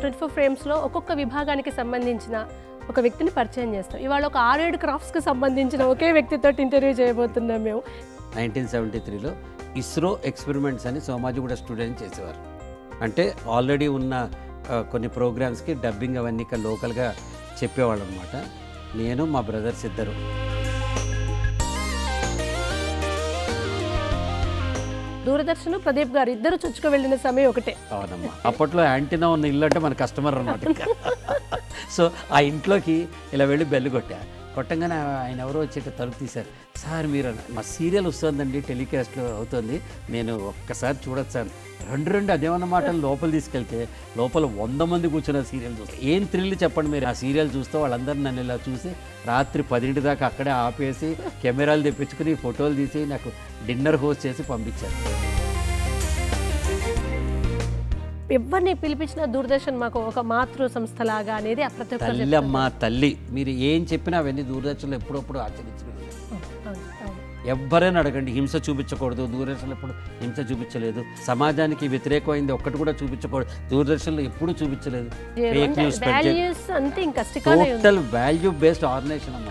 Twenty four ఫ్రేమ్స్లో ఒక్కొక్క విభాగానికి సంబంధించిన ఒక వ్యక్తిని పరిచయం చేస్తాం ఇవాళ ఒక ఆరేడు క్రాఫ్ట్స్కి సంబంధించిన ఒకే వ్యక్తితో ఇంటర్వ్యూ చేయబోతున్నాం మేము నైన్టీన్ సెవెంటీ త్రీలో ఇస్రో ఎక్స్పెరిమెంట్స్ అని సోమాజిగూడ స్టూడెంట్ చేసేవారు అంటే ఆల్రెడీ ఉన్న ఆ, కొన్ని ప్రోగ్రామ్స్కి డబ్బింగ్ అవన్నీ ఇక్కడ లోకల్గా చెప్పేవాళ్ళు అనమాట నేను మా బ్రదర్స్ ఇద్దరు దూరదర్శన్ ప్రదీప్ గారు ఇద్దరు చొచ్చుకు వెళ్ళిన సమయం ఒకటే అవునమ్మా అప్పట్లో యాంటీనా ఉన్న ఇల్లు అంటే మన కస్టమర్ అనమాట సో ఆ ఇంట్లోకి ఇలా వెళ్ళి బెల్లు కొట్టా కొట్టంగానే ఆయన ఎవరో వచ్చి ఇట్లా తలుపు తీశారు సార్ మీరు అన్న- మా సీరియల్ వస్తుందండి టెలికాస్ట్లో అవుతుంది నేను ఒక్కసారి చూడొచ్చు సార్ రెండు రెండు అదేమన్నమాట లోపల తీసుకెళ్తే లోపల వంద మంది కూర్చున్న సీరియల్ చూస్తే ఏం థ్రిల్ చెప్పండి మీరు ఆ సీరియల్ చూస్తే వాళ్ళందరూ నన్ను ఇలా చూసి రాత్రి పదింటి దాకా అక్కడే ఆపేసి కెమెరాలు తెప్పించుకుని ఫోటోలు తీసి నాకు డిన్నర్ హోస్ట్ చేసి పంపించారు ఎవరిని పిలిపించిన దూరదర్శన్ మాకు ఒక మాతృ సంస్థలాగా అనేది ఆ ప్రతి ఒక్కరు తల్లి అమ్మ తల్లి మీరు ఏం చెప్పినా అవన్నీ దూరదర్శన్లో ఎప్పుడప్పుడు ఆచరించలేదు అవును, అవును. ఎవ్వరైనా అడగండి హింస చూపించకూడదు దూరదర్శన్లో ఎప్పుడు హింస చూపించలేదు సమాజానికి వ్యతిరేకమైంది ఒక్కటి కూడా చూపించకూడదు దూరదర్శన్లో ఎప్పుడు చూపించలేదు ఫేక్ న్యూస్ స్ప్రెడ్ వాల్యూస్ అంతే ఇంకా స్టికానే ఉంది టోటల్ వాల్యూ బేస్డ్ ఆర్గనైజేషన్ అన్నమాట